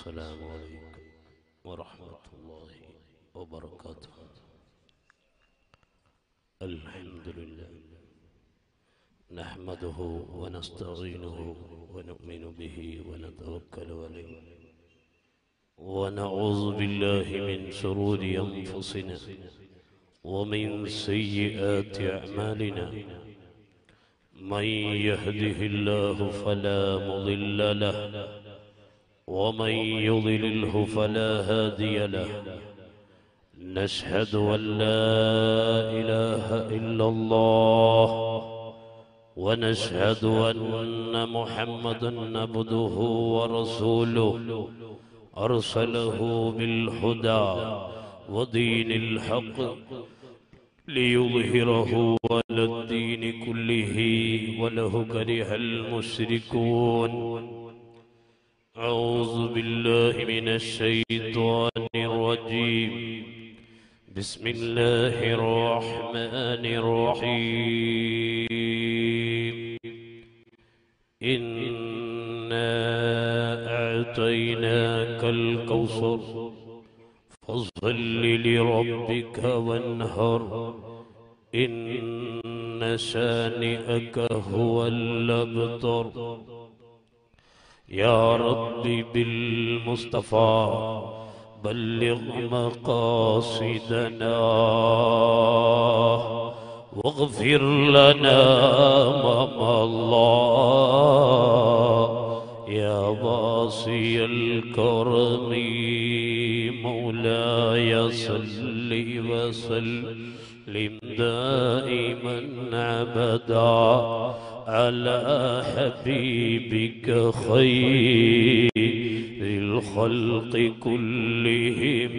السلام عليكم ورحمة الله وبركاته الحمد لله نحمده ونستعينه ونؤمن به ونتوكل عليه ونعوذ بالله من شرور أنفسنا ومن سيئات أعمالنا من يهده الله فلا مضل له ومن يضلله فلا هادي له نشهد أن لا إله إلا الله ونشهد أن محمدا عبده ورسوله أرسله بالهدى ودين الحق ليظهره على الدين كله وله كره المشركون أعوذ بالله من الشيطان الرجيم بسم الله الرحمن الرحيم إنا أعطيناك الكوثر فصل لربك وانهر إن شانئك هو الأبتر يا ربي بالمصطفى بلغ مقاصدنا واغفر لنا ما الله يا باصي الكرم مولاي صل وسلم دائما ابدا على حبيبك خير الخلق كلهم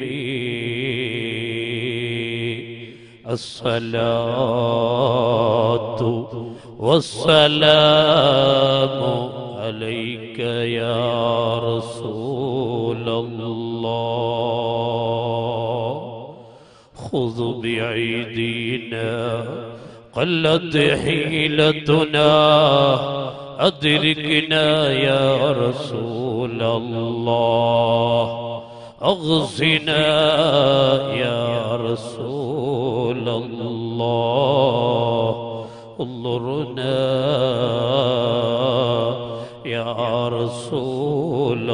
الصلاة والسلام عليك يا رسول الله خذ بأيدينا قلت حيلتنا أدركنا يا رسول الله أغزنا يا رسول الله انظرنا يا رسول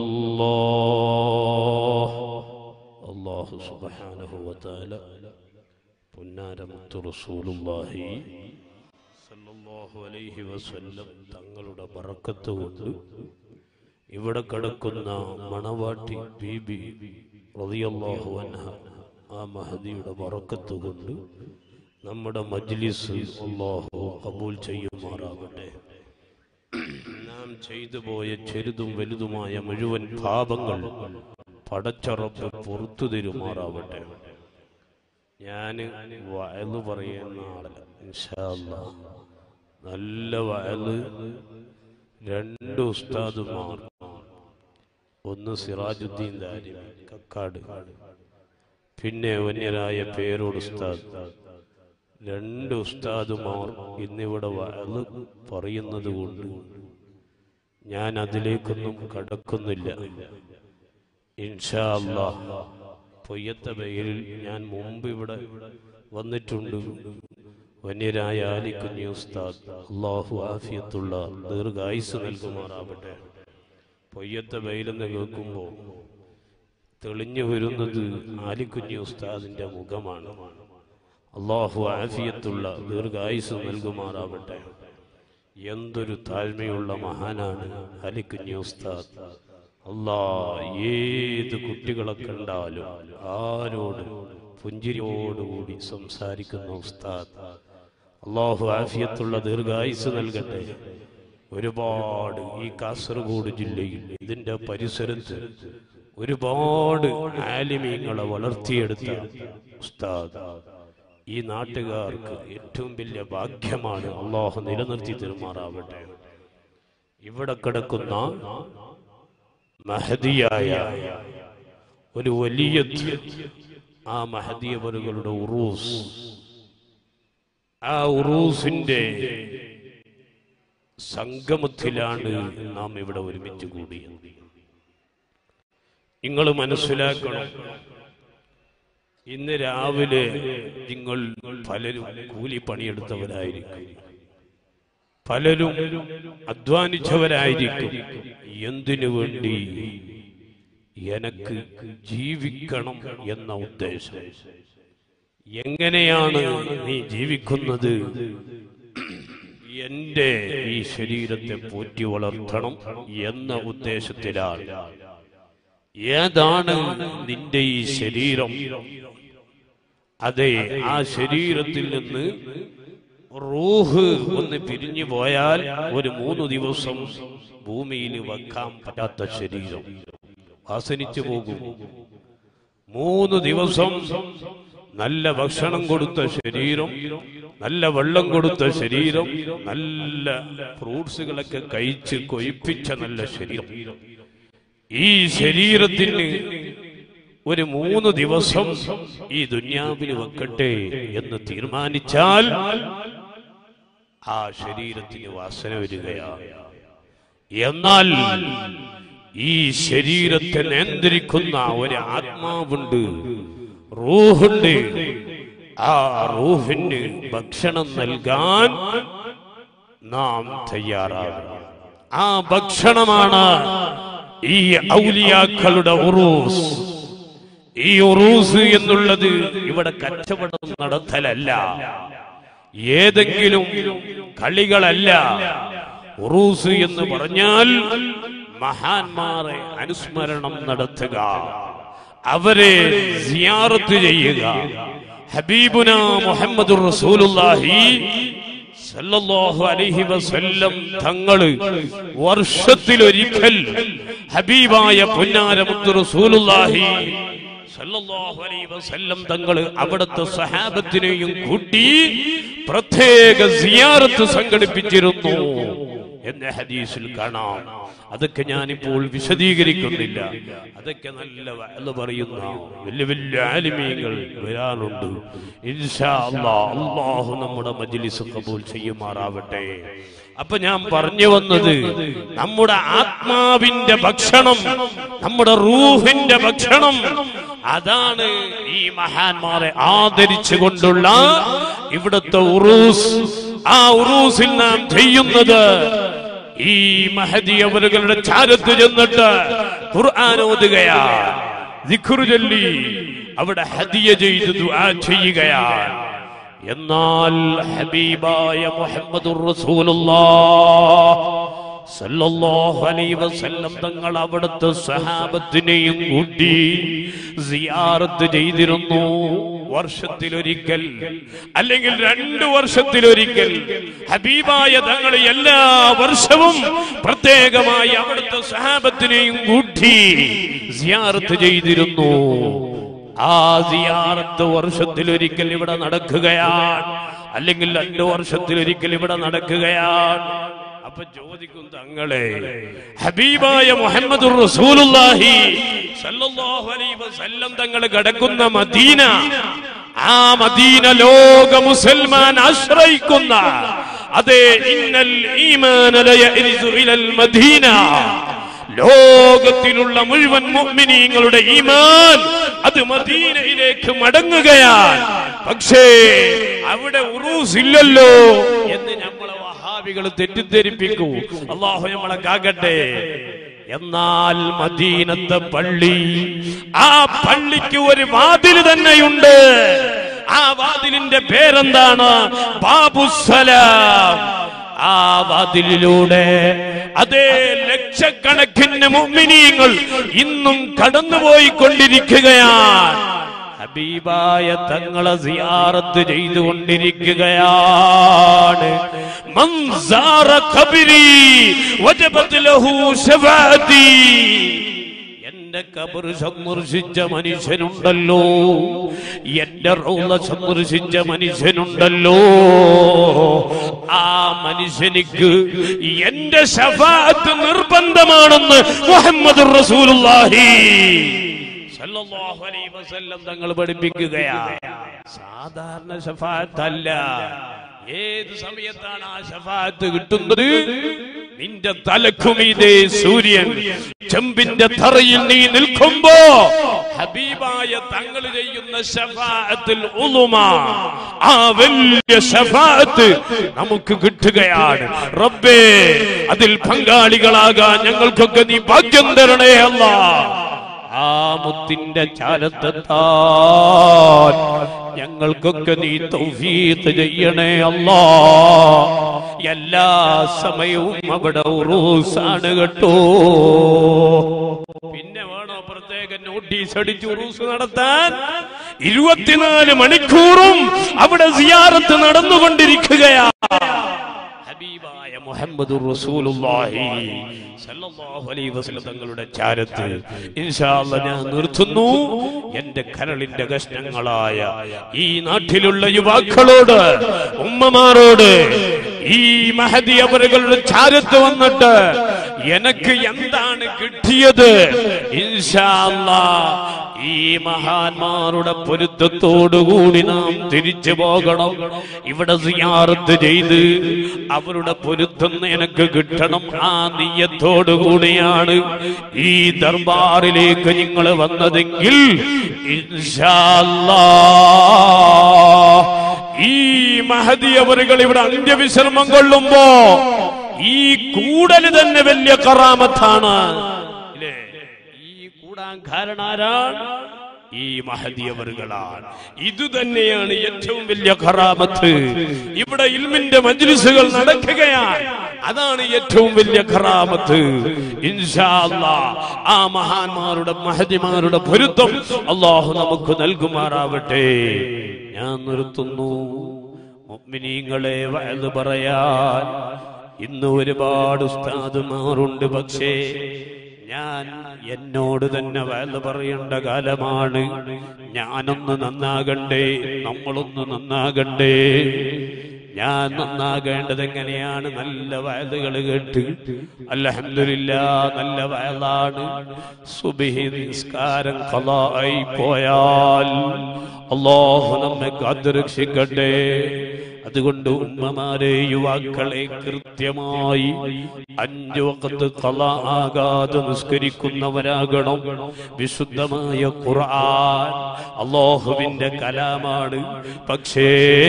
الله الله سبحانه وتعالى പുന്നാരമുത്ത് റസൂലുള്ളാഹി സല്ലല്ലാഹു അലൈഹി വസല്ലം തങ്ങളുടെ ബറക്കത്ത് കൊണ്ട് ഇവിടെ കിടക്കുന്ന മണവാട്ടി ബീബി റളിയല്ലാഹു അൻഹ ആ മഹദിയുടെ ബറക്കത്ത് കൊണ്ട് നമ്മുടെ മജ്ലിസ് അല്ലാഹു കബൂൽ ചെയ്യുമാറാകട്ടെ നാം ചെയ്തു പോയ ചെറുതും വലുതുമായ മുഴുവൻ പാപങ്ങൾ പടച്ചറപ്പ് പുറത്തു തരുമാറാവട്ടെ ഞാൻ വയല് പറയുന്ന ആളല്ല ഇൻഷാ അല്ലാ. നല്ല വയല് രണ്ട് ഉസ്താദുമാർ ഒന്ന് സിറാജുദ്ദീൻ ദാരിമി കക്കാട് പിന്നെ വന്യരായ പേരോട് ഉസ്താദ് രണ്ട് ഉസ്താദുമാർ ഇന്നിവിടെ വയല് പറയുന്നത് കൊണ്ട് ഞാൻ അതിലേക്കൊന്നും കടക്കുന്നില്ല ഇൻഷാ അല്ലാ പൊയ്യത്ത പേരിൽ ഞാൻ മുമ്പ് ഇവിടെ വന്നിട്ടുണ്ട് വന്യരായ ആലിക്കുഞ്ഞി ഉസ്താദ് അള്ളാഹു ആഫിയത്തുള്ള ദീർഘായുസ് നൽകുമാറാവട്ടെ പൊയ്യത്ത വെയിലെന്ന് കേൾക്കുമ്പോൾ തെളിഞ്ഞു വരുന്നത് ആലിക്കുഞ്ഞി ഉസ്താദിന്റെ മുഖമാണ് അള്ളാഹു ആഫിയത്തുള്ള ദീർഘായുസ് നൽകുമാറാവട്ടെ എന്തൊരു താഴ്മയുള്ള മഹാനാണ് ആലിക്കുഞ്ഞി ഉസ്താദ് അല്ലാ ഏത് കുട്ടികളെ കണ്ടാലും ആരോട് പുഞ്ചിരിയോടുകൂടി സംസാരിക്കുന്ന ഉസ്താദ് അള്ളാഹു ആഫിയത്തുള്ള ദീർഘായുസ് നൽകട്ടെ ഒരുപാട് ഈ കാസർഗോഡ് ജില്ലയിൽ ഇതിന്റെ പരിസരത്ത് ഒരുപാട് ആലിമീങ്ങളെ വളർത്തിയെടുത്ത ഉസ്താദ് ഈ നാട്ടുകാർക്ക് ഏറ്റവും വലിയ ഭാഗ്യമാണ് അള്ളാഹു നിലനിർത്തി തെരുമാറാവട്ടെ ഇവിടെ കിടക്കുന്ന മഹദിയായ ഒരു വലിയ ആ മഹദിയവറുകളുടെ ഉറൂസ് ആ ഉറൂസിന്റെ സംഗമത്തിലാണ് നാം ഇവിടെ ഒരുമിച്ച് കൂടിയത് നിങ്ങൾ മനസ്സിലാക്കണം ഇന്ന് രാവിലെ നിങ്ങൾ പലരും കൂലിപ്പണിയെടുത്തവരായിരിക്കും പലരും അധ്വാനിച്ചവരായിരിക്കും എന്തിനു വേണ്ടി എനക്ക് ജീവിക്കണം എന്ന ഉദ്ദേശം എങ്ങനെയാണ് നീ ജീവിക്കുന്നത് എന്റെ ഈ ശരീരത്തെ പോറ്റി വളർത്തണം എന്ന ഉദ്ദേശത്തിലാണ് ഏതാണ് നിന്റെ ഈ ശരീരം അതെ ആ ശരീരത്തിൽ നിന്ന് റൂഹ് ഒന്ന് പിരിഞ്ഞു പോയാൽ ഒരു മൂന്ന് ദിവസം ഭൂമിയിൽ വെക്കാൻ പറ്റാത്ത ശരീരം വാസനിച്ചു പോകും മൂന്ന് ദിവസം നല്ല ഭക്ഷണം കൊടുത്ത ശരീരം നല്ല വെള്ളം കൊടുത്ത ശരീരം നല്ല ഫ്രൂട്ട്സുകളൊക്കെ കഴിച്ച് കൊയിപ്പിച്ച നല്ല ശരീരം ഈ ശരീരത്തിന് ഒരു മൂന്ന് ദിവസം ഈ ദുന്യാവിൽ വെക്കട്ടെ എന്ന് തീരുമാനിച്ചാൽ ആ ശരീരത്തിന് വാസന വരികയാണ് എന്നാൽ ഈ ശരീരത്തെ നിയന്ത്രിക്കുന്ന ഒരു ആത്മാവുണ്ട് റൂഹുണ്ട് ആ റൂഹിന് ഭക്ഷണം നൽകാൻ നാം തയ്യാറാകണം ആ ഭക്ഷണമാണ് ഈ ഔലിയാക്കളുടെ ഉറൂസ് ഈ ഉറൂസ് എന്നുള്ളത് ഇവിടെ കച്ചവടം നടത്തലല്ല ഏതെങ്കിലും കളികളല്ല ഉറൂസ് എന്ന് പറഞ്ഞാൽ മഹാന്മാരെ അനുസ്മരണം നടത്തുക അവരെ സിയാറത്ത് ചെയ്യുക ഹബീബുന മുഹമ്മദ് റസൂലുള്ളാഹി സല്ലല്ലാഹു അലൈഹി വസല്ലം തങ്ങള് വർഷത്തിലൊരിക്കൽ ഹബീബായ പുന്നാരമുത്ത് റസൂലുള്ളാഹി സല്ലല്ലാഹു അലൈഹി വസല്ലം തങ്ങൾ അവിടുത്തെ സഹാബത്തിനെയും കൂട്ടി പ്രത്യേക സിയാറത്ത് സംഘടിപ്പിച്ചിരുന്നു എന്ന ഹദീസിൽ കാണാം അതൊക്കെ ഞാനിപ്പോൾ വിശദീകരിക്കുന്നില്ല അതൊക്കെ നല്ല വഅല് പറയുന്ന വലിയ വലിയ ആലിമീങ്ങൾ വരാനുണ്ട് ഇൻഷാ അല്ലാഹ് അല്ലാഹു നമ്മുടെ മജ്ലിസ് കബൂൽ ചെയ്യുമാറാവട്ടെ അപ്പൊ ഞാൻ പറഞ്ഞു വന്നത് നമ്മുടെ ആത്മാവിന്റെ ഭക്ഷണം നമ്മുടെ റൂഹിന്റെ ഭക്ഷണം അതാണ് ഈ മഹാന്മാരെ ആദരിച്ചുകൊണ്ടുള്ള ഇവിടുത്തെ ഉറൂസ് ആ ഉറൂസിൽ നാം ചെയ്യുന്നത് ഈ മഹദി അവരുകളുടെ ചാരത്ത് ചെന്നിട്ട് ഖുർആൻ ഓതുകയാണ് ദിക്റ് ചൊല്ലി അവിടെ ഹദിയ ചെയ്ത് ദുആ ചെയ്യുകയാണ് എന്നാൽ ഹബീബായ മുഹമ്മദുർ റസൂലുള്ളാഹ് സല്ലല്ലാഹു അലൈഹി വസല്ലം തങ്ങൾ അവിടുത്തെ സഹാബത്തിനെയും കൂട്ടി സിയാറത്ത് ചെയ്തിരുന്നു വർഷത്തിലൊരിക്കൽ അല്ലെങ്കിൽ രണ്ടു വർഷത്തിലൊരിക്കൽ ഹബീബായ തങ്ങൾ എല്ലാ വർഷവും പ്രത്യേകമായി അവിടുത്തെ സഹാബത്തിനെയും കൂട്ടി സിയാറത്ത് ചെയ്തിരുന്നു ആ സിയാറത്ത് വർഷത്തിലൊരിക്കൽ ഇവിടെ നടക്കുകയാണ് അല്ലെങ്കിൽ രണ്ടു വർഷത്തിലൊരിക്കൽ ഇവിടെ നടക്കുകയാണ് അപ്പൊ ചോദിക്കും തങ്ങളെ ഹബീബായ മുഹമ്മദ് റസൂലുള്ളാഹി സല്ലല്ലാഹു അലൈഹി വസല്ലം തങ്ങൾ കിടക്കുന്ന മദീന ആ മദീന ലോക മുസൽമാൻ ആശ്രയിക്കുന്ന അതെ ഇന്നൽ ഈമാന ലയരിസു ഇലൽ മദീന ലോകത്തിലുള്ള മുഴുവൻ മുഅ്മിനീങ്ങളുടെ ഈമാൻ അത് മദീനയിലേക്ക് മടങ്ങുകയാണ് പക്ഷേ അവിടെ ഉറൂസ് ഇല്ലല്ലോ എന്ന് നമ്മളെ വഹാബികൾ തെറ്റിദ്ധരിപ്പിക്കൂ അള്ളാഹു നമ്മളെ കാക്കട്ടെ എന്നാൽ മദീനത്തെ പള്ളി ആ പള്ളിക്ക് ഒരു വാതിൽ തന്നെയുണ്ട് ആ വാതിലിന്റെ പേരെന്താണ് ബാബുസലാം ആ വാതിലിലൂടെ അതേ ലക്ഷക്കണക്കിന് മുഅ്മിനീങ്ങൾ ഇന്നും കടന്നുപോയിക്കൊണ്ടിരിക്കുകയാണ് ഹബീബായ തങ്ങളെ സിയാറത്ത് ചെയ്തുകൊണ്ടിരിക്കുകയാണ് മൻസാറ ഖബരി വജബത് ലഹു ശഫാഅതി എന്റെ കബർ സന്ദർശിച്ച മനുഷ്യനുണ്ടല്ലോ എന്റെ റൗള സന്ദർശിച്ച മനുഷ്യനുണ്ടല്ലോ ആ മനുഷ്യനിക്ക് എന്റെ ശഫാഅത്ത് നിർബന്ധമാണെന്ന് മുഹമ്മദ് റസൂലുള്ളാഹി സല്ലല്ലാഹു അലൈഹി വസല്ലം തങ്ങൾ പഠിപ്പിക്കുകയാണ് സാധാരണ ശഫാഅത്തല്ല ഏത് സമയത്താണ് ആ ശഫാഅത്ത് കിട്ടുന്നത് നിന്റെ തലക്കുമീതേ സൂര്യൻ ചെമ്പിന്റെ തറയിൽ നീ നിൽക്കുമ്പോ ഹബീബായ തങ്ങൾ ചെയ്യുന്ന ഷഫാഅത്തിൽ ഉളുമ ആ വലിയ ഷഫാഅത്ത് നമുക്ക് കിട്ടുകയാണ് റബ്ബേ അതിൽ പങ്കാളികളാകാൻ ഞങ്ങൾക്കൊക്കെ നീ ഭാഗ്യം തരണേ അല്ല ആ മുത്തിന്റെ ചാരത്തെത്താൻ ഞങ്ങൾക്കൊക്കെ നീ തൗഫീത്ത് ചെയ്യണേ അല്ലാ എല്ലാ സമയവും അവിടെ ഉറൂസാണ് കേട്ടോ പിന്നെ വേണോ പ്രത്യേക നോട്ടീസ് അടിച്ച് ഉറൂസ് നടത്താൻ ഇരുപത്തിനാല് മണിക്കൂറും അവിടെ സിയാറത്ത് നടന്നുകൊണ്ടിരിക്കുകയാ ഹബീബായ മുഹമ്മദ് റസൂലുള്ളാഹി സല്ലല്ലാഹു അലൈഹി വസല്ലം തങ്ങളുടെ ചാരത്ത് ഇൻഷാ അല്ലാ ഞാൻ നിർത്തുന്നു എന്റെ കരളിന്റെ കഷ്ണങ്ങളായ ഈ നാട്ടിലുള്ള യുവാക്കളോട് ഉമ്മമാരോട് ഈ മഹദി അവരുകളുടെ ചാരത്ത് വന്നിട്ട് എനിക്ക് എന്താണ് കിട്ടിയത് ഇൻഷാ അല്ലാ ഈ മഹാന്മാരുടെ പൊരുത്തത്തോടുകൂടി നാം തിരിച്ചു പോകണം ഇവിടെ സിയാറത്ത് ചെയ്ത് അവരുടെ പൊരുത്തം എനിക്ക് കിട്ടണം ആ നീയത്തോടുകൂടിയാണ് ഈ ദർബാറിലേക്ക് നിങ്ങൾ വന്നതെങ്കിൽ ഇൻഷാ അല്ലാ ഈ മഹദി അവരുകൾ ഇവിടെ അന്ത്യവിശ്രമം കൊള്ളുമ്പോ ഈ കൂടല് തന്നെ വലിയ കറാമത്താണ് ഇല്ലേ ഈ കൂടാൻ കാരണാരാണ് ഈ മഹദിയവറുകളാണ് ഇത് തന്നെയാണ് ഏറ്റവും വലിയ ഖറാമത്ത് ഇവിടെ ഇൽമിന്റെ മജ്ലിസുകൾ നടക്കുകയാണ് അതാണ് ഏറ്റവും വലിയ ഖറാമത്ത് ഇൻഷാ അല്ലാ ആ മഹാന്മാരുടെ മഹദിമാരുടെ പൊരുത്തം അള്ളാഹു നമുക്ക് നൽകുമാറാവട്ടെ ഞാൻ നിർത്തുന്നു മുഅ്മിനീങ്ങളെ വയത് പറയാൻ ഇന്ന് ഒരുപാട് ഉസ്താദുമാറുണ്ട് പക്ഷേ ഞാൻ എന്നോട് തന്നെ വയത് പറയേണ്ട കാലമാണ് ഞാനൊന്ന് നന്നാകണ്ടേ നമ്മളൊന്ന് നന്നാകണ്ടേ ഞാൻ നന്നാകേണ്ടത് എങ്ങനെയാണ് നല്ല വയലുകൾ കേട്ട് അൽഹംദുലില്ല നല്ല വയലാണ് സുബഹി നിസ്കാരം ഖലായി പോയാൽ അള്ളാഹു നമ്മെ കാത്തുരക്ഷിക്കട്ടെ അതുകൊണ്ട് ഉമ്മമാരെ യുവാക്കളെ കൃത്യമായി അഞ്ചു വക്കത്ത് കല ആകാതെ നിസ്കരിക്കുന്നവരാകണം വിശുദ്ധമായ ഖുർആൻ അള്ളാഹുവിന്റെ കലാമാണ് പക്ഷേ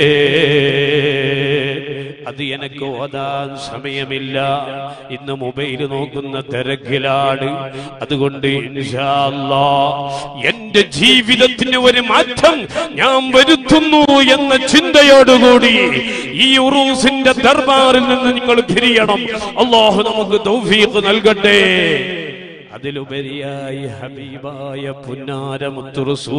അത് എനിക്ക് ഓതാൻ സമയമില്ല ഇന്ന് മൊബൈൽ നോക്കുന്ന തിരക്കിലാണ് അതുകൊണ്ട് ഇൻഷാ അല്ലാ എന്റെ ജീവിതത്തിന് ഒരു മാറ്റം ഞാൻ വരുത്തുന്നു എന്ന ചിന്തയോടുകൂടി ഈ ഉറൂസിന്റെ ദർബാറിൽ നിന്ന് നിങ്ങൾ പിരിയണം അള്ളാഹു നമുക്ക് തൗഫീഖ് നൽകട്ടെ അതിലുപരിയായി ഹബീബായ പുന്നാരമുത്തു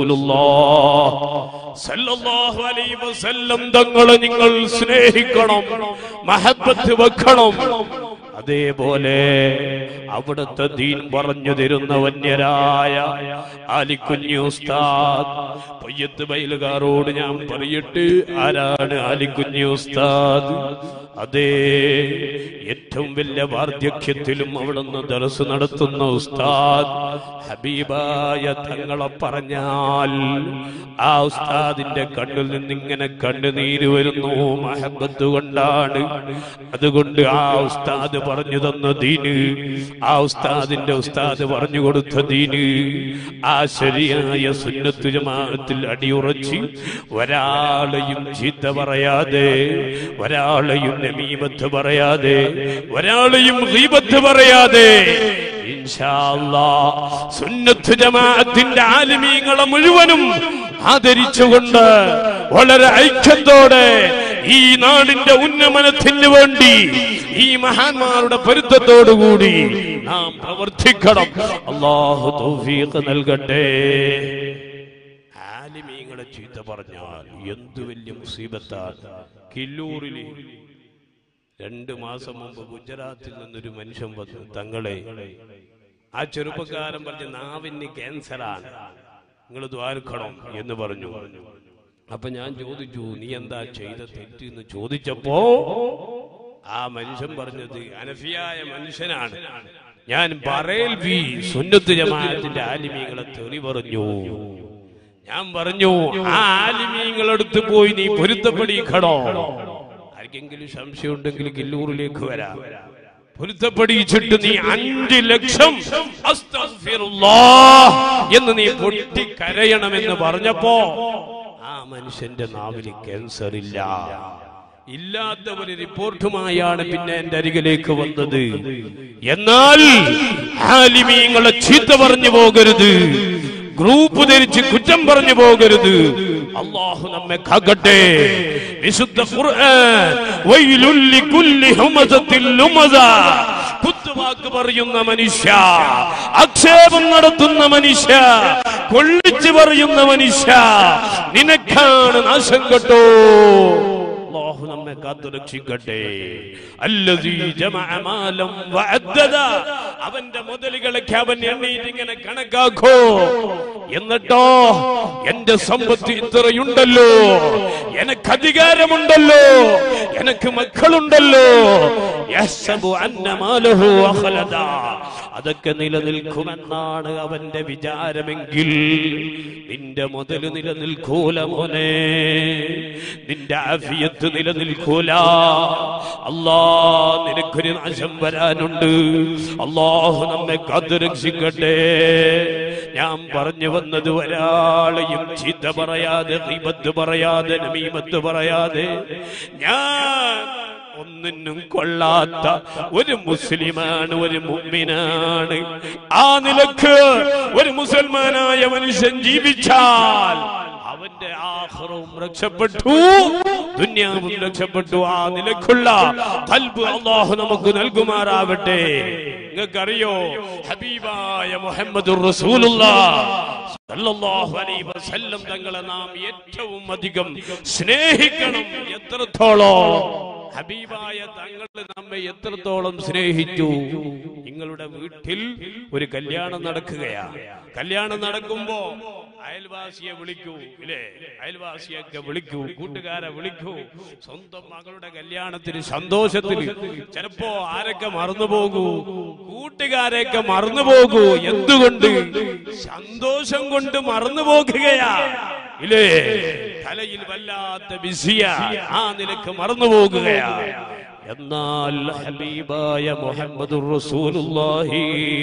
സല്ലല്ലാഹു അലൈഹി വസല്ലം തങ്ങളെ നിങ്ങൾ സ്നേഹിക്കണം മഹബത്ത് വെക്കണം അതേപോലെ അവിടുത്തെ ദീൻ പറഞ്ഞു തരുന്ന വന്യരായ ആലിക്കുഞ്ഞു ഉസ്താദ് പയ്യത്ത് ബയലുകാരോട് ഞാൻ പറയട്ടെ ആരാണ് ആലിക്കുഞ്ഞു ഉസ്താദ് അതേ ഏറ്റവും വലിയ വാർദ്ധക്യത്തിലും അവിടുന്ന് ദർസ് നടത്തുന്ന ഉസ്താദ് ഹബീബായ തങ്ങളെ പറഞ്ഞാൽ ആ ഉസ്താദിന്റെ കണ്ണിൽ നിന്നിങ്ങനെ കണ്ണുനീര് വരുന്നു മഹബത്ത് കൊണ്ടാണ് അതുകൊണ്ട് ആ ഉസ്താദ് പറഞ്ഞു തന്ന ദീന് ആ ഉസ്താദിന്റെ ഉസ്താദ് പറഞ്ഞു കൊടുത്ത ദീന് ആ ശരിയായ സുന്നത്ത് ജമാഅത്തിൽ അടിയുറച്ച് ഒരാളെയും ചീത്ത പറയാതെ ഒരാളെയും നമീമത്ത് പറയാതെ ഒരാളെയും ഗീബത്ത് പറയാതെ ഇൻഷാ അല്ലാ സുന്നത്ത് ജമാഅത്തിന്റെ ആലിമീങ്ങളെ മുഴുവനും ആദരിച്ചുകൊണ്ട് വളരെ ഐക്യത്തോടെ ഈ നാടിന്റെ ഉന്നമനത്തിന് വേണ്ടി ഈ മഹാന്മാരുടെ പൊരുത്തത്തോടുകൂടി നാം പ്രവർത്തിക്കണം അള്ളാഹു തൗഫീഖ് നൽകട്ടെ ആലിമീങ്ങളെ ചീത്ത പറഞ്ഞാൽ എന്തു വലിയ മുസീബത്താണ് കില്ലൂരിൽ രണ്ടു മാസം മുമ്പ് ഗുജറാത്തിൽ നിന്നൊരു മനുഷ്യൻ വന്നു തങ്ങളെ ആ ചെറുപ്പക്കാരൻ പറഞ്ഞ നാവിന് ക്യാൻസറാണ് നിങ്ങൾ ദ്വാരക്കണം എന്ന് പറഞ്ഞു അപ്പൊ ഞാൻ ചോദിച്ചു നീ എന്താ ചെയ്ത തെറ്റ് എന്ന് ചോദിച്ചപ്പോ ആ മനുഷ്യൻ പറഞ്ഞത് അനഫിയായ മനുഷ്യനാണ് ഞാൻ പറയൽവി സുന്നത്ത് ജമാഅത്തിന്റെ ആലിമീങ്ങളെ തെറി പറഞ്ഞു ഞാൻ പറഞ്ഞു ആ ആലിമീങ്ങളടുത്ത് പോയി നീ പൊരുത്തപ്പെടിക്കണോ ആർക്കെങ്കിലും സംശയം ഉണ്ടെങ്കിൽ കില്ലൂറിലേക്ക് വരാം പൊരുത്തപ്പെടിച്ചിട്ട് നീ അഞ്ച് ലക്ഷം അസ്തഗ്ഫിറുല്ലാഹ് എന്ന് നീ പൊട്ടി കരയണമെന്ന് പറഞ്ഞപ്പോ ആ മനുഷ്യന്റെ നാവിൽ ക്യാൻസർ ഇല്ല ഇല്ലാത്ത ഒരു റിപ്പോർട്ടുമായാണ് പിന്നെ എന്റെ അരികിലേക്ക് വന്നത് എന്നാൽ ആലിമീങ്ങളെ ചീത്ത പറഞ്ഞു പോകരുത് ഗ്രൂപ്പ് ധരിച്ച് കുറ്റം പറഞ്ഞു പോകരുത് അള്ളാഹു നമ്മെ കാക്കട്ടെ വിശുദ്ധ ഖുർആൻ വൈലുൽ ലികുല്ലി ഹുമസത്തിൽ ലുമസ കുത്തുവാക്ക് പറയുന്ന മനുഷ്യ ആക്ഷേപം നടത്തുന്ന മനുഷ്യ കൊള്ളിച്ചു പറയുന്ന മനുഷ്യ നിനക്കാണ് നാശം കേട്ടോ അള്ളാഹു നമ്മെ കാത്തു രക്ഷിക്കട്ടെ അല്ലദീ ജമഅ മാലം വഅദ്ദദ അവന്റെ മുതലുകളൊക്കെ അവൻ എണ്ണീറ്റ് ഇങ്ങനെ കണക്കാക്കോ എന്നിട്ടോ എന്റെ സമ്പത്ത് ഇത്രയുണ്ടല്ലോ എനക്ക് അധികാരമുണ്ടല്ലോ എനക്ക് മക്കളുണ്ടല്ലോ യഹ്സബു അന്ന മാലഹു അഖലദ അതൊക്കെ നിലനിൽക്കുമെന്നാണ് അവന്റെ വിചാരമെങ്കിൽ നിന്റെ മുതല് നിലനിൽക്കൂല മോനെ നിന്റെ ആഫിയത്ത് നിലനിൽക്കൂല അല്ലാ നിനക്കൊരു നാശം വരാനുണ്ട് അള്ളാഹു നമ്മെ കാത്തു രക്ഷിക്കട്ടെ ഞാൻ പറഞ്ഞു വന്നത് ഒരാളെയും ചീത്ത പറയാതെ ദീപത്ത് പറയാതെ നമീമത്ത് പറയാതെ ഞാൻ ഒന്നിനും കൊള്ളാത്ത ഒരു മുസ്ലിമാണ് ഒരു മുമ്മിനാണ് ആ നിലക്ക് ഒരു മുസൽമാനായ മനുഷ്യൻ ജീവിച്ചാൽ അവന്റെ ആഹ്റവും രക്ഷപ്പെട്ടു ദുന്യാവും രക്ഷപ്പെട്ടു ആ നിലക്കുള്ള കൽബ് അള്ളാഹു നമുക്ക് നൽകുമാറാവട്ടെ നിങ്ങൾക്കറിയോ ഹബീബായ മുഹമ്മദ് വസല്ലം തങ്ങളെ നാം ഏറ്റവും അധികം സ്നേഹിക്കണം എത്രത്തോളം ഹബീബായ തങ്ങൾ നമ്മെ എത്രത്തോളം സ്നേഹിച്ചു നിങ്ങളുടെ വീട്ടിൽ ഒരു കല്യാണം നടക്കുകയാണ് കല്യാണം നടക്കുമ്പോ അയൽവാസിയെ വിളിക്കൂ ഇല്ലേ അയൽവാസിയൊക്കെ വിളിക്കൂ കൂട്ടുകാരെ വിളിക്കൂ സ്വന്തം മകളുടെ കല്യാണത്തിന് സന്തോഷത്തിൽ ചിലപ്പോ ആരൊക്കെ മറന്നു പോകൂ കൂട്ടുകാരെയൊക്കെ മറന്നു പോകൂ എന്തുകൊണ്ട് സന്തോഷം കൊണ്ട് മറന്നു പോകുകയാ ഇല്ലേ തലയിൽ വല്ലാത്ത ബിസിയ ആ നിലക്ക് മറന്നു പോകുകയാ എന്നാൽ ഹബീബായ മുഹമ്മദ് റസൂലുള്ളാഹി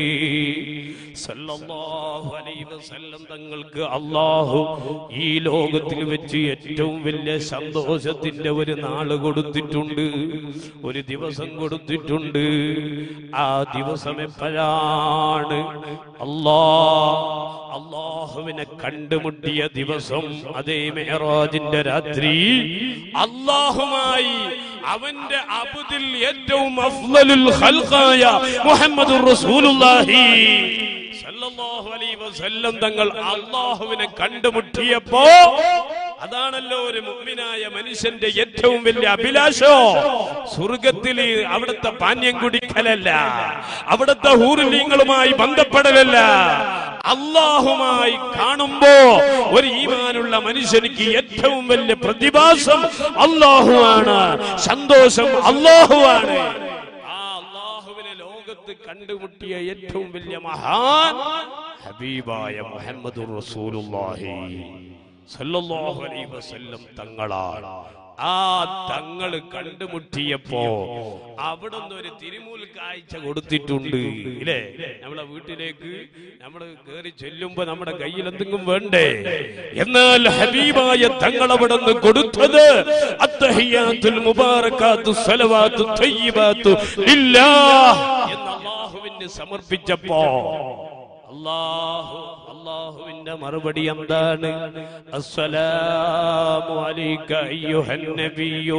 സല്ലല്ലാഹു അലൈഹി വസല്ലം തങ്ങൾക്ക് അള്ളാഹു ഈ ലോകത്തിൽ വെച്ച് ഏറ്റവും വലിയ സന്തോഷത്തിന്റെ ഒരു നാള് കൊടുത്തിട്ടുണ്ട് ഒരു ദിവസം കൊടുത്തിട്ടുണ്ട് ആ ദിവസം എപ്പോഴാണ് അല്ലാ അള്ളാഹുവിനെ കണ്ടുമുട്ടിയ ദിവസം അതേ മെഹറാജിന്റെ രാത്രി അള്ളാഹുമായി അവന്റെ അബുദിൽ ഏറ്റവും അഫ്ളലുൽ ഖൽഖായ മുഹമ്മദുർ റസൂലുള്ളാഹി സല്ലല്ലാഹു അലൈഹി വസല്ലം തങ്ങൾ അള്ളാഹുവിനെ കണ്ടുമുട്ടിയപ്പോ അതാണല്ലോ ഒരു മുഅ്മിനായ മനുഷ്യന്റെ ഏറ്റവും വലിയ അഭിലാഷോ സ്വർഗത്തിൽ അവിടുത്തെ പാനീയം കുടിക്കലല്ല അവിടുത്തെ ഹൂറിലീങ്ങളുമായി ബന്ധപ്പെടലല്ല അള്ളാഹുമായി കാണുമ്പോ ഒരു ഈമാനുള്ള മനുഷ്യനിക്ക് ഏറ്റവും വലിയ പ്രതിഭാസം അള്ളാഹുവാണ് സന്തോഷം അള്ളാഹുവാണ് ആ അള്ളാഹുവിനെ ലോകത്ത് കണ്ടുമുട്ടിയ ഏറ്റവും വലിയ മഹാൻ ഹബീബായ മുഹമ്മദ് റസൂലുള്ളാഹി സല്ലല്ലാഹു അലൈഹി വസല്ലം തങ്ങളാണ് ആ തങ്ങള് കണ്ടുമുട്ടിയപ്പോ അവിടെ നിന്ന് ഒരു തിരുമൂൽ കാഴ്ച കൊടുത്തിട്ടുണ്ട് ഇല്ലേ നമ്മളെ വീട്ടിലേക്ക് നമ്മൾ കയറി ചെല്ലുമ്പോ നമ്മുടെ കയ്യിൽ എന്തെങ്കിലും വേണ്ടേ എന്നാൽ ഹബീബായ തങ്ങൾ അവിടെ നിന്ന് കൊടുത്തത് അത്തഹിയാത്തുൽ മുബാറക്കാത്തു സലവാത്തു തയ്യിബാത്തു ലില്ലാഹ് എന്ന് അള്ളാഹുവിന് സമർപ്പിച്ചപ്പോ അള്ളാഹു അള്ളാഹുവിന്റെ മറുപടി എന്താണ് അസ്സലാമു അലൈക അയ്യുഹൻ നബിയോ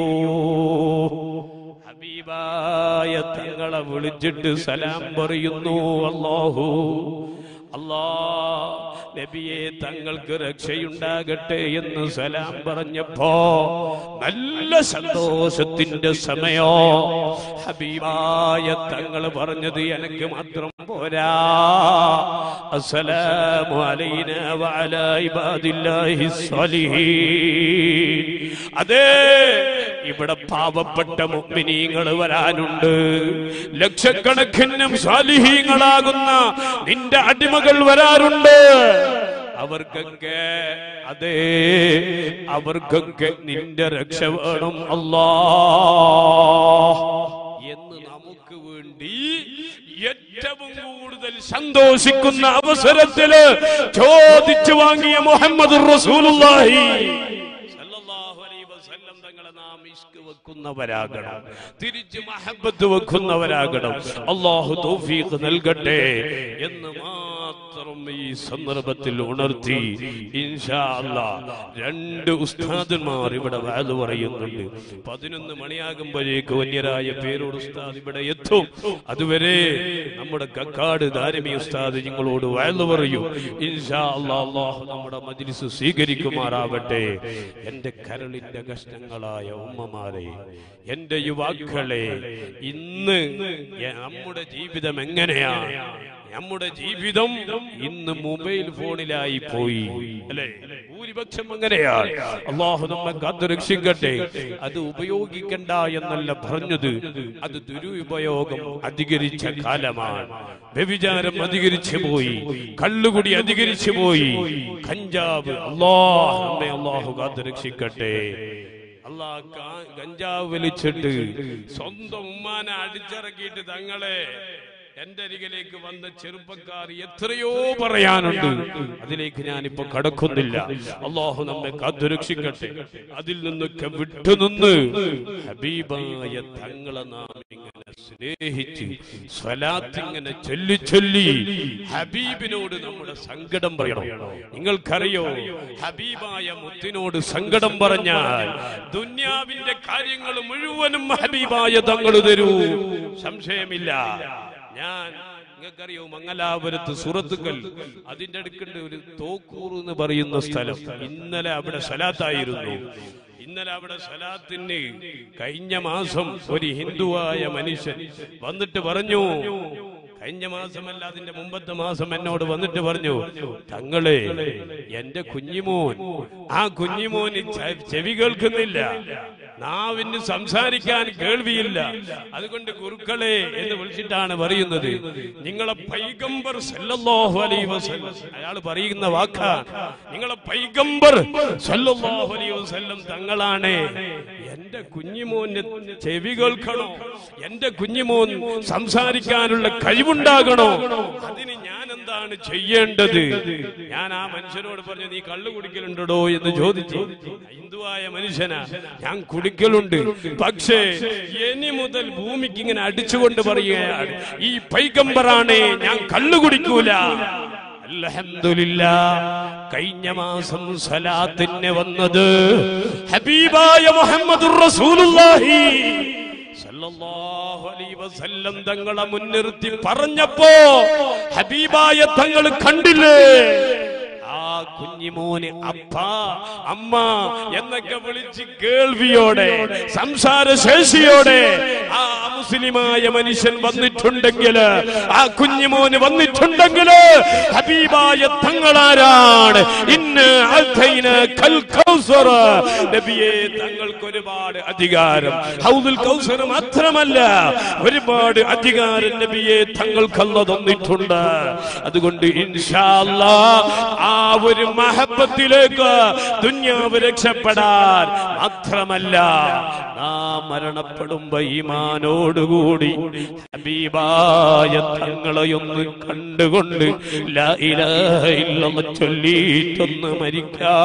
ഹബീബായ തങ്ങളെ വിളിച്ചിട്ട് സലാം പറയുന്നു അള്ളാഹു അല്ലാ നബിയെ തങ്ങൾക്ക് രക്ഷയുണ്ടാകട്ടെ എന്ന് സലാം പറഞ്ഞപ്പോ നല്ല സന്തോഷത്തിന്റെ സമയോ ഹബീബായ തങ്ങൾ പറഞ്ഞത് എനിക്ക് മാത്രം പോരാ അസ്സലാമു അലൈന വഅലാ ഇബാദില്ലാഹി സ്വാലിഹീൻ അതെ ഇവിടെ പാവപ്പെട്ട മുഗ്മിനീങ്ങൾ വരാനുണ്ട് ലക്ഷക്കണക്കിനും സാലിഹീങ്ങളാകുന്ന നിന്റെ അടിമകൾ വരാറുണ്ട് അവർക്കൊക്കെ അതെ അവർക്കൊക്കെ നിന്റെ രക്ഷ വേണം അല്ലാ എന്ന് നമുക്ക് നമുക്ക് വേണ്ടി ഏറ്റവും കൂടുതൽ സന്തോഷിക്കുന്ന അവസരത്തില് ചോദിച്ചു വാങ്ങിയ മുഹമ്മദ് റസൂലുള്ളാഹി സല്ലല്ലാഹു അലൈഹി വസല്ലം തങ്ങളെ നാം ഇഷ്ക് വെക്കുന്നവരാകണം തിരിച്ച് മഹബത്ത് വെക്കുന്നവരാകണം അള്ളാഹു തൗഫീഖ് നൽകട്ടെ എന്ന് മാത്രം ഈ സന്ദർഭത്തിൽ ഉണർത്തി ഇൻഷാ അല്ലാ രണ്ട് ഉസ്താദന്മാർ ഇവിടെ വാല് പറയുന്നുണ്ട് പതിനൊന്ന് മണിയാകുമ്പോഴേക്ക് വന്യരായ പേരോട് ഉസ്താദ് ഇവിടെ എത്തും അതുവരെ നമ്മുടെ കക്കാട് ധാരമി ഉസ്താദ് നിങ്ങളോട് വാല് പറയും ഇൻഷാ അല്ലാ അള്ളാഹു നമ്മുടെ മജ്ലിസ് സ്വീകരിക്കുമാറാവട്ടെ എന്റെ കരളിന്റെ കഷ്ണങ്ങളായ ഉമ്മമാരെ എന്റെ യുവാക്കളെ ഇന്ന് എ- നമ്മുടെ ജീവിതം എങ്ങനെയാണ് നമ്മുടെ ജീവിതം ഇന്ന് മൊബൈൽ ഫോണിലായി പോയി അല്ലെ ഭൂരിപക്ഷം അങ്ങനെയാണ് അള്ളാഹു നമ്മെ കാത്തു രക്ഷിക്കട്ടെ അത് ഉപയോഗിക്കണ്ട എന്നല്ല പറഞ്ഞത് അത് ദുരുപയോഗം അധികരിച്ച കാലമാണ് വ്യഭിചാരം അധികരിച്ചു പോയി കള്ളുകുടി അധികരിച്ചു പോയി കഞ്ചാവ് അള്ളാഹ് നമ്മെ അള്ളാഹു കാത്തു രക്ഷിക്കട്ടെ അള്ളാ കാ- ഗഞ്ചാവ് വലിച്ചിട്ട് സ്വന്തം ഉമ്മാനെ അടിച്ചിറക്കിയിട്ട് തങ്ങളെ എന്റെ അരികിലേക്ക് വന്ന ചെറുപ്പക്കാർ എത്രയോ പറയാനുണ്ട് അതിലേക്ക് ഞാനിപ്പോ കടക്കുന്നില്ല അള്ളാഹു നമ്മെ കാത്തുരക്ഷിക്കട്ടെ അതിൽ നിന്നൊക്കെ വിട്ടുനിന്ന് ഹബീബായ തങ്ങളെ നാം ഇങ്ങനെ സ്നേഹിച്ച് സ്വലാത്ത് ഇങ്ങനെ ചൊല്ലി ചൊല്ലി ഹബീബിനോട് നമ്മുടെ സങ്കടം പറയണം നിങ്ങൾക്കറിയോ ഹബീബായ മുത്തിനോട് സങ്കടം പറഞ്ഞാൽ ദുന്യാവിന്റെ കാര്യങ്ങൾ മുഴുവനും ഹബീബായ തങ്ങൾ തരൂ സംശയമില്ല ഞാൻ നിങ്ങൾക്കറിയോ മംഗലാപുരത്ത് സുറത്തുക്കൽ അതിന്റെ അടുക്കുണ്ട് ഒരു തോക്കൂർ എന്ന് പറയുന്ന സ്ഥലം ഇന്നലെ അവിടെ സലാത്തായിരുന്നു ഇന്നലെ അവിടെ സലാത്തിന് കഴിഞ്ഞ മാസം ഒരു ഹിന്ദുവായ മനുഷ്യൻ വന്നിട്ട് പറഞ്ഞു കഴിഞ്ഞ മാസമല്ല അതിന്റെ മുമ്പത്തെ മാസം എന്നോട് വന്നിട്ട് പറഞ്ഞു തങ്ങളെ എന്റെ കുഞ്ഞിമോൻ ആ കുഞ്ഞിമോന് ചെ- ചെവി കേൾക്കുന്നില്ല നാവിന് സംസാരിക്കാൻ കേൾവിയില്ല അതുകൊണ്ട് ഗുരുക്കളെ എന്ന് വിളിച്ചിട്ടാണ് പറയുന്നത് നിങ്ങളെ പൈഗംബർ സല്ലല്ലാഹു അലൈഹി വസല്ലം അയാൾ പറയുന്ന വാക്കാണ് നിങ്ങളെ പൈഗംബർ സല്ലല്ലാഹു അലൈഹി വസല്ലം തങ്ങളാണ് എന്റെ കുഞ്ഞിമോന് ചെവി കേൾക്കണോ എന്റെ കുഞ്ഞിമോൻ സംസാരിക്കാനുള്ള കഴിവുണ്ടാകണോ അതിന് ഞാൻ എന്താണ് ചെയ്യേണ്ടത് ഞാൻ ആ മനുഷ്യനോട് പറഞ്ഞു നീ കള്ളു കുടിക്കലുണ്ടോ എന്ന് ചോദിച്ചു ഹിന്ദുവായ മനുഷ്യനാ ഞാൻ കുടിക്കലുണ്ട് പക്ഷേ ഇനി മുതൽ ഭൂമിക്ക് ഇങ്ങനെ അടിച്ചുകൊണ്ട് പറയുകയാണ് ഈ പൈഗംബറാണ് ഞാൻ കള്ളു കുടിക്കൂല അൽഹംദുലില്ലാ കഴിഞ്ഞ മാസം സലാത്തിന് വന്നത് ഹബീബായ മുഹമ്മദുർ റസൂലുള്ളാഹി സല്ലല്ലാഹു അലൈഹി വസല്ലം തങ്ങളെ മുൻനിർത്തി പറഞ്ഞപ്പോ ഹബീബായ തങ്ങൾ കണ്ടില്ലേ ആ കുഞ്ഞിമോന് അപ്പ അമ്മ എന്നൊക്കെ വിളിച്ച് കേൾവിയോടെ സംസാരശേഷിയോടെ ആ മുസ്ലിമായ മനുഷ്യൻ വന്നിട്ടുണ്ടെങ്കിൽ ആ കുഞ്ഞിമോന് വന്നിട്ടുണ്ടെങ്കിൽ ഹബീബായ തങ്ങളാരാണ് ഇന്ന് അൽത്തൈന കൽ കൗസർ നബിയെ തങ്ങൾക്ക് ഒരുപാട് അധികാരം ഹൗദുൽ കൗസർ മാത്രമല്ല ഒരുപാട് അധികാരം നബിയെ തങ്ങൾക്കല്ല തന്നിട്ടുണ്ട് അതുകൊണ്ട് ഇൻഷാ അല്ലാ ആ ഒരു മഹബത്തിലേക്ക് ദുന്യാവ് രക്ഷപ്പെടാൻ മാത്രമല്ല നാം മരണപ്പെടുമ്പോ ഈമാനോടുകൂടി ഹബീബായ തങ്ങളെയൊന്ന് കണ്ടുകൊണ്ട് ലാ ഇലാഹ ഇല്ലല്ലാഹ് ചൊല്ലിയിട്ടൊന്ന് മരിക്കാം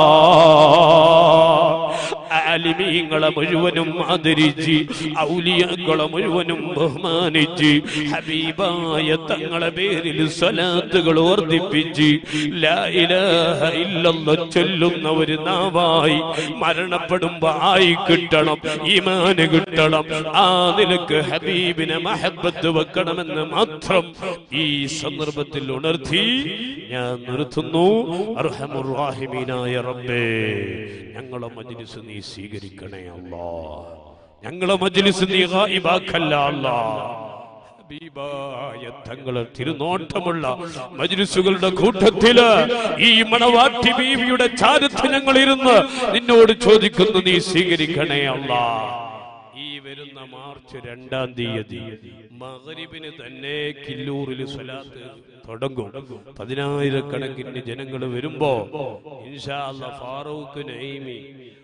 ആലിമീങ്ങളെ മുഴുവനും ആദരിച്ച് ഔലിയാക്കളെ മുഴുവനും ബഹുമാനിച്ച് ഹബീബായ തങ്ങളെ പേരിൽ സ്വലാത്തുകൾ വർദ്ധിപ്പിച്ച് ലാ ഇലാഹ ഇല്ലല്ലാഹ് ചൊല്ലുന്ന ഒരു നാവായി മരണപ്പെടുമ്പോ ആയി കിട്ടണം ഈമാന് കിട്ടണം ആ നിലക്ക് ഹബീബിനെ മഹബത്ത് വെക്കണമെന്ന് മാത്രം ഈ സന്ദർഭത്തിൽ ഉണർത്തി ഞാൻ നിർത്തുന്നു അർഹമുറാഹിമീനായ റബ്ബേ ഞങ്ങളെ മജ്ലിസ് നീ സ്വീകരിക്കണേ അല്ലാ ഞങ്ങളെ മജ്ലിസ് നീ ഗായിബാക്കല്ല അല്ലാ ഹബീബായ തങ്ങളെ തിരുനോട്ടമുള്ള മജ്ലിസുകളുടെ കൂട്ടത്തില് ഈ മണവാട്ടി ബീവിയുടെ ചാരത്ത് ഞങ്ങൾ ഇരുന്ന് നിന്നോട് ചോദിക്കുന്നു നീ സ്വീകരിക്കണേ അല്ലാ ഈ വരുന്ന മാർച്ച് രണ്ടാം തീയതി മകരിബിന് തന്നെ കില്ലൂറിൽ സ്വലാത്ത് തുടങ്ങും പതിനായിരക്കണക്കിന് ജനങ്ങൾ വരുമ്പോ ഇൻഷാ അല്ലാ ഫാറൂഖ് നൈമി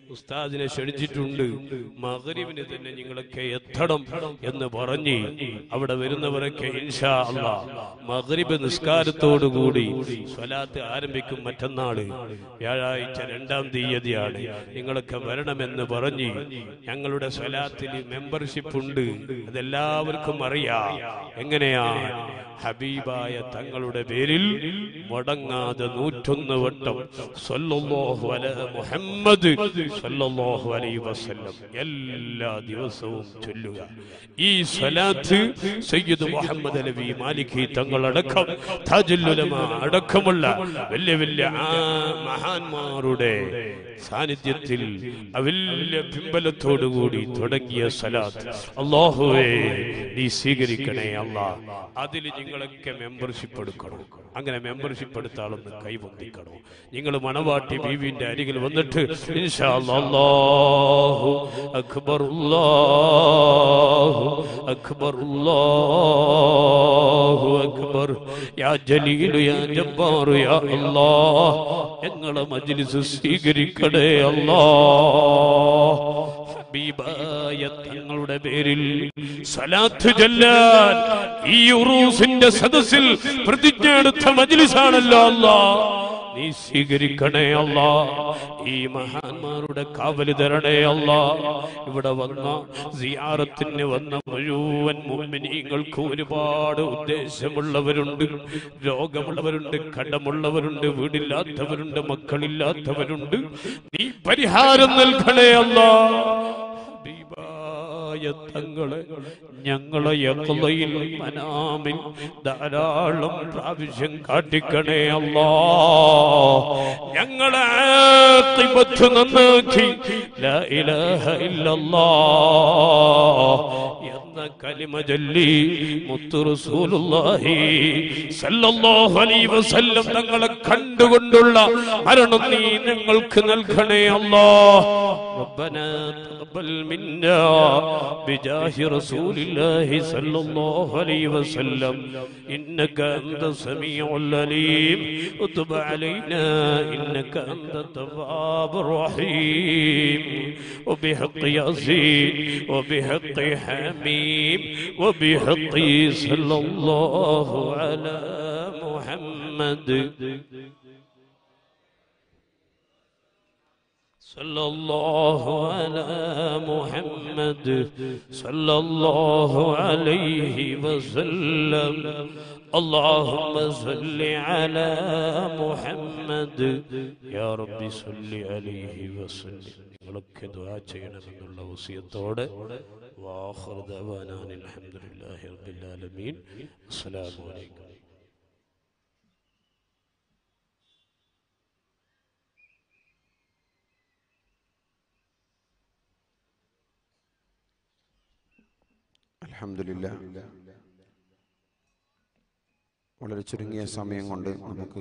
ഉസ്താദിനെ ക്ഷണിച്ചിട്ടുണ്ട് മകരിവിന് തന്നെ നിങ്ങളൊക്കെ എത്തണം എന്ന് പറഞ്ഞ് അവിടെ വരുന്നവരൊക്കെ ഇൻഷാ അല്ലാ മകരിബ് നിസ്കാരത്തോടുകൂടി സ്വലാത്ത് ആരംഭിക്കും മറ്റന്നാള് വ്യാഴാഴ്ച രണ്ടാം തീയതിയാണ് നിങ്ങളൊക്കെ വരണമെന്ന് പറഞ്ഞ് ഞങ്ങളുടെ സ്വലാത്തിൽ മെമ്പർഷിപ്പ് ഉണ്ട് അതെല്ലാവർക്കും അറിയാം എങ്ങനെയാ ഹബീബായ തങ്ങളുടെ പേരിൽ മുടങ്ങാതെ നൂറ്റൊന്ന് വട്ടം സല്ലല്ലാഹു അല മുഹമ്മദ് സല്ലല്ലാഹു അലൈഹി വസല്ലം എല്ലാ ദിവസവും ചൊല്ലുക ഈ സ്വലാത്ത് സയ്യിദ് മുഹമ്മദ് അലവി മാലിക്കി തങ്ങളടക്കം താജുൽ ഉലമ അടക്കമുള്ള വലിയ വലിയ ആ മഹാന്മാരുടെ സാന്നിധ്യത്തിൽ ആ വലിയ പിമ്പലത്തോടുകൂടി തുടങ്ങിയ സലാത്ത് അള്ളാഹുവേ നീ സ്വീകരിക്കണേ അല്ലാ അതിൽ നിങ്ങളൊക്കെ മെമ്പർഷിപ്പ് എടുക്കണം അങ്ങനെ മെമ്പർഷിപ്പ് എടുത്താളൊന്ന് കൈപൊന്തിക്കണം നിങ്ങൾ മണവാട്ടി ബീവിന്റെ അരികിൽ വന്നിട്ട് ഇൻഷാ അല്ലാ, അല്ലാഹു അക്ബർ അല്ലാഹു അക്ബർ അല്ലാഹു അക്ബർ യാ ജലീലു യാ ജബ്ബാറു യാ അല്ലാഹ് ഞങ്ങളെ മജ്ലിസ് സ്വീകരിക്കണേ അല്ലാഹ് ഹബീബായ തങ്ങളുടെ പേരിൽ സലാത്ത് ചൊല്ലാൻ ഈ ഉറൂസിന്റെ സദസ്സിൽ പ്രതിജ്ഞ എടുത്ത മജ്ലിസാണല്ലോ അല്ലാ നീ സ്വീകരിക്കണേ അല്ല ഈ മഹാന്മാരുടെ കാവല് തരണേ അല്ല ഇവിടെ വന്ന സിയാറത്തിന് വന്ന മുഴുവൻ മുമ്മിനീങ്ങൾക്ക് ഒരുപാട് ഉദ്ദേശമുള്ളവരുണ്ട് രോഗമുള്ളവരുണ്ട് കടമുള്ളവരുണ്ട് വീടില്ലാത്തവരുണ്ട് മക്കളില്ലാത്തവരുണ്ട് നീ പരിഹാരം നൽകണേ അല്ല ഹബീബായ തങ്ങളെ ഞങ്ങളെ യക്ലയിൽ മനാമിൽ ധാരാളം പ്രാവശ്യം കാട്ടിക്കണേ അല്ലാ ഞങ്ങളെ ആഖിബത്ത് നന്നാക്കി ലാ ഇലാഹ ഇല്ലല്ലാ എന്ന കലിമ ചൊല്ലി മുത്തു റസൂലുള്ളാഹി സല്ലല്ലാഹു അലൈഹി വസല്ലം തങ്ങളെ കണ്ടുകൊണ്ടുള്ള മരണം നീ ഞങ്ങൾക്ക് നൽകണേ അല്ലാ ربنا تقبل منا بجاه رسول الله صلى الله عليه وسلم إنك أنت السميع العليم وتب علينا إنك أنت التواب الرحيم وبحق ياسين وبحق حميم وبحق صلى الله على محمد صلى الله على محمد صلى الله عليه وسلم اللهم صل على محمد يا رب صل عليه وسلم നിങ്ങളൊക്കെ ദുആ ചെയ്യണമെന്നുള്ള വസിയത്തോടെ വാഖിർ ദവാനാൻ അൽഹംദുലില്ലാഹി റബ്ബിൽ ആലമീൻ അസ്സലാമു അലൈക്കും അൽഹംദുലില്ല വളരെ ചുരുങ്ങിയ സമയം കൊണ്ട് നമുക്ക്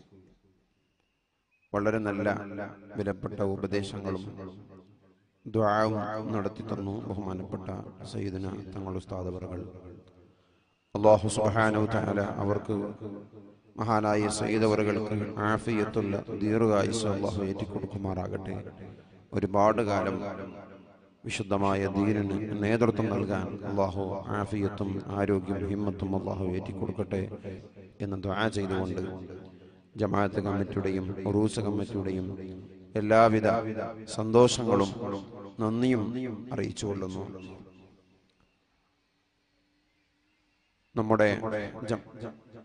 വളരെ നല്ല വിലപ്പെട്ട ഉപദേശങ്ങളും ദ്വാവും നടത്തി തന്നു ബഹുമാനപ്പെട്ട സയ്യിദന തങ്ങൾ ഉസ്താദവറുകൾ അള്ളാഹു സുബ്ഹാനഹു തആല അവർക്ക് മഹാനായ സയ്യിദവറുകൾക്ക് ആഫിയത്തുള്ള ദീർഘായുസ് അള്ളാഹു ഏറ്റിക്കൊടുക്കുമാറാകട്ടെ ഒരുപാട് കാലം വിശുദ്ധമായ ദീനിന് നേതൃത്വം നൽകാൻ അള്ളാഹു ആഫിയത്തും ആരോഗ്യം ഹിമ്മത്തും അള്ളാഹു ഏറ്റിക്കൊടുക്കട്ടെ എന്ന് ദ്വാ ചെയ്തുകൊണ്ട് ജമാഅത്ത് കമ്മിറ്റിയുടെയും ഉറൂസ് കമ്മിറ്റിയുടെയും എല്ലാവിധ സന്തോഷങ്ങളും നന്ദിയും അറിയിച്ചുകൊള്ളുന്നു നമ്മുടെ ജം-